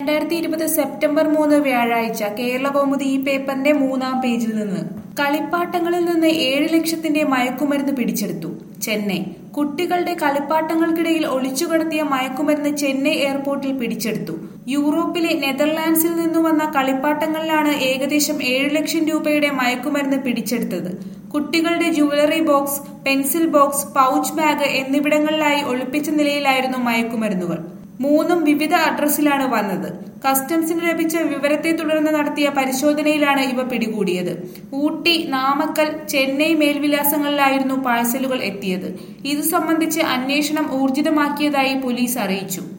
രണ്ടായിരത്തി ഇരുപത് സെപ്റ്റംബർ മൂന്ന് വ്യാഴാഴ്ച കേരള കൗമുദി ഈ പേപ്പറിന്റെ മൂന്നാം പേജിൽ നിന്ന് കളിപ്പാട്ടങ്ങളിൽ നിന്ന് ഏഴ് ലക്ഷത്തിന്റെ മയക്കുമരുന്ന് പിടിച്ചെടുത്തു ചെന്നൈ കുട്ടികളുടെ കളിപ്പാട്ടങ്ങൾക്കിടയിൽ ഒളിച്ചുകടത്തിയ മയക്കുമരുന്ന് ചെന്നൈ എയർപോർട്ടിൽ പിടിച്ചെടുത്തു യൂറോപ്പിലെ നെതർലാൻഡ്സിൽ നിന്നു വന്ന കളിപ്പാട്ടങ്ങളിലാണ് ഏകദേശം ഏഴ് ലക്ഷം രൂപയുടെ മയക്കുമരുന്ന് പിടിച്ചെടുത്തത് കുട്ടികളുടെ jewellery box pencil box pouch bag എന്നിവിടങ്ങളിലായി ഒളിപ്പിച്ച നിലയിലായിരുന്നു മയക്കുമരുന്നുകൾ മൂന്നും വിവിധ അഡ്രസ്സിലാണ് വന്നത് കസ്റ്റംസിന് ലഭിച്ച വിവരത്തെ തുടർന്ന് നടത്തിയ പരിശോധനയിലാണ് ഇവ പിടികൂടിയത് ഊട്ടി നാമക്കൽ ചെന്നൈ മേൽവിലാസങ്ങളിലായിരുന്നു പാഴ്സലുകൾ എത്തിയത് ഇതു സംബന്ധിച്ച് അന്വേഷണം ഊർജിതമാക്കിയതായി പോലീസ് അറിയിച്ചു